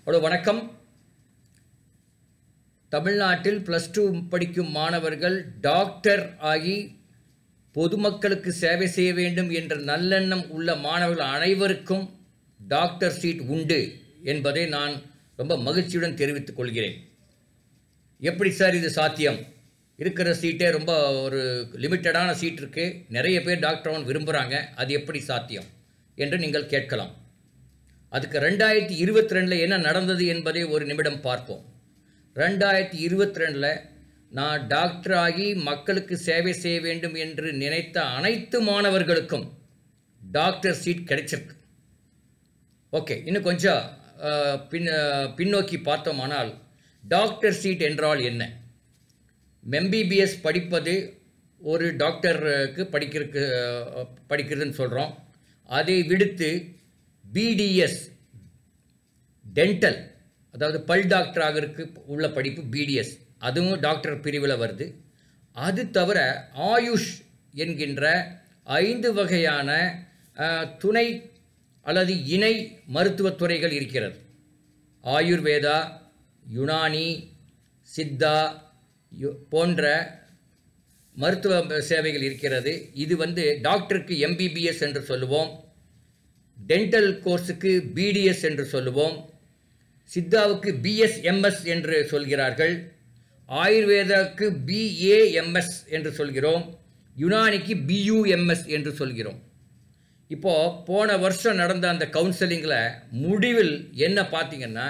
hello வணக்கம் தமிழ்நாட்டில் plus two படிக்கும் மாணவர்கள் டாக்டர் ஆகி பொதுமக்களுக்கு சேவை செய்ய வேண்டும் என்ற நல்லெண்ணம் உள்ள மாணவர்கள் அனைவருக்கும் டாக்டர் சீட் உண்டு என்பதை நான் ரொம்ப மகிழ்ச்சியுடன் தெரிவித்துக் கொள்கிறேன் எப்படி சார் இது சாத்தியம் இருக்கிற சீட்டே ரொம்ப ஒரு லிமிட்டடான சீட் இருக்குது நிறைய பேர் டாக்டர் விரும்புகிறாங்க அது எப்படி சாத்தியம் என்று நீங்கள் கேட்கலாம் அதுக்கு ரெண்டாயிரத்தி இருபத்தி ரெண்டில் என்ன நடந்தது என்பதை ஒரு நிமிடம் பார்ப்போம் ரெண்டாயிரத்தி இருபத்தி ரெண்டில் நான் டாக்டர் ஆகி மக்களுக்கு சேவை செய்ய வேண்டும் என்று நினைத்த அனைத்து மாணவர்களுக்கும் டாக்டர் சீட் கிடைச்சிருக்கு ஓகே இன்னும் கொஞ்சம் அஹ், பின் அஹ், பின்னோக்கி பார்த்தோமானால் டாக்டர் சீட் என்றால் என்ன எம்பிபிஎஸ் படிப்பது ஒரு டாக்டருக்கு படிக்கிறதுக்கு அஹ், படிக்கிறதுன்னு சொல்கிறோம் அதை விடுத்து பிடிஎஸ் டென்டல் அதாவது பல் டாக்டர் ஆகிறதுக்கு உள்ள படிப்பு பிடிஎஸ் அதுவும் டாக்டர் பிரிவில் வருது அது தவிர ஆயுஷ் என்கின்ற ஐந்து வகையான அஹ், துணை அல்லது இணை மருத்துவத் துறைகள் இருக்கிறது ஆயுர்வேதா யுனானி சித்தா யு- போன்ற மருத்துவ சேவைகள் இருக்கிறது இது வந்து டாக்டருக்கு எம்பிபிஎஸ் என்று சொல்லுவோம் டென்டல் கோர்ஸுக்கு பிடிஎஸ் என்று சொல்லுவோம் சித்தாவுக்கு பிஎஸ்எம்எஸ் என்று சொல்கிறார்கள் ஆயுர்வேதாவுக்கு பிஏஎம்எஸ் என்று சொல்கிறோம் யுனானிக்கு பியூஎம்எஸ் என்று சொல்கிறோம் இப்போது போன வருஷம் நடந்த அந்த கவுன்சிலிங்கில் முடிவில் என்ன பார்த்தீங்கன்னா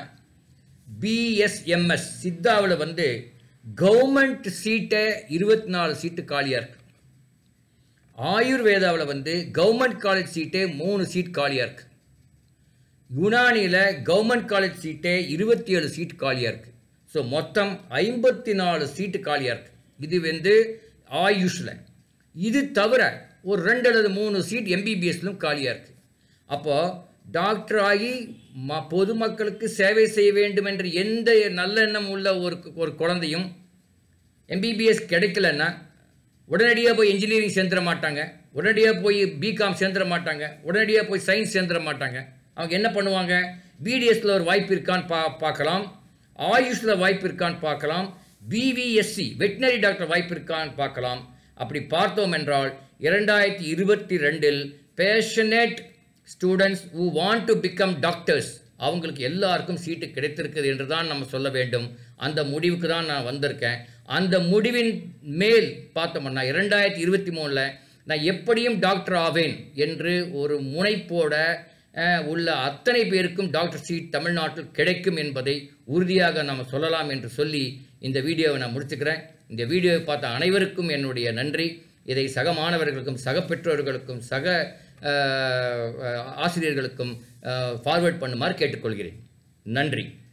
பிஎஸ்எம்எஸ் சித்தாவில் வந்து கவர்மெண்ட் சீட்டை இருபத்தி நாலு சீட்டு காலியாக இருக்கு ஆயுர்வேதாவில் வந்து கவர்மெண்ட் காலேஜ் சீட்டே மூணு சீட் காலியாக இருக்கு யுனானியில் கவர்மெண்ட் காலேஜ் சீட்டே இருபத்தி ஏழு சீட் காலியாக இருக்கு ஸோ மொத்தம் ஐம்பத்தி நாலு சீட்டு காலியாக இருக்கு இது வந்து ஆயுஷில் இது தவிர ஒரு ரெண்டு அல்லது மூணு சீட் எம்பிபிஎஸ்லும் காலியாக இருக்கு அப்போது டாக்டர் ஆகி ம பொதுமக்களுக்கு சேவை செய்ய வேண்டும் என்ற எந்த நல்லெண்ணம் உள்ள ஒரு ஒரு குழந்தையும் எம்பிபிஎஸ் கிடைக்கலன்னா உடனடியாக போய் இன்ஜினியரிங் சேர்ந்துட மாட்டாங்க உடனடியாக போய் பிகாம் சேர்ந்துட மாட்டாங்க உடனடியாக போய் சயின்ஸ் சேர்ந்துட மாட்டாங்க அவங்க என்ன பண்ணுவாங்க பிடிஎஸ்ல ஒரு வாய்ப்பு இருக்கான்னு பா பார்க்கலாம் ஆயுஷில் வாய்ப்பு இருக்கான்னு பார்க்கலாம் பிவிஎஸ்சி வெட்டினரி டாக்டர் வாய்ப்பு இருக்கான்னு பார்க்கலாம் அப்படி பார்த்தோம் என்றால் இரண்டாயிரத்தி இருபத்தி ரெண்டில் passionate students who want to become doctors அவங்களுக்கு எல்லாருக்கும் சீட்டு கிடைத்திருக்குது என்று தான் நம்ம சொல்ல வேண்டும் அந்த முடிவுக்கு தான் நான் வந்திருக்கேன் அந்த முடிவின் மேல் பார்த்தோம்னா இரண்டாயிரத்தி இருபத்தி மூணில் நான் எப்படியும் டாக்டர் ஆவேன் என்று ஒரு முனைப்போட அஹ், உள்ள அத்தனை பேருக்கும் டாக்டர் சீட் தமிழ்நாட்டில் கிடைக்கும் என்பதை உறுதியாக நாம் சொல்லலாம் என்று சொல்லி இந்த வீடியோவை நான் முடிச்சுக்கிறேன் இந்த வீடியோவை பார்த்த அனைவருக்கும் என்னுடைய நன்றி இதை சக மாணவர்களுக்கும் சக பெற்றோர்களுக்கும் சக அஹ், அஹ், ஆசிரியர்களுக்கும் ஃபார்வர்ட் பண்ணுமாறு கேட்டுக்கொள்கிறேன் நன்றி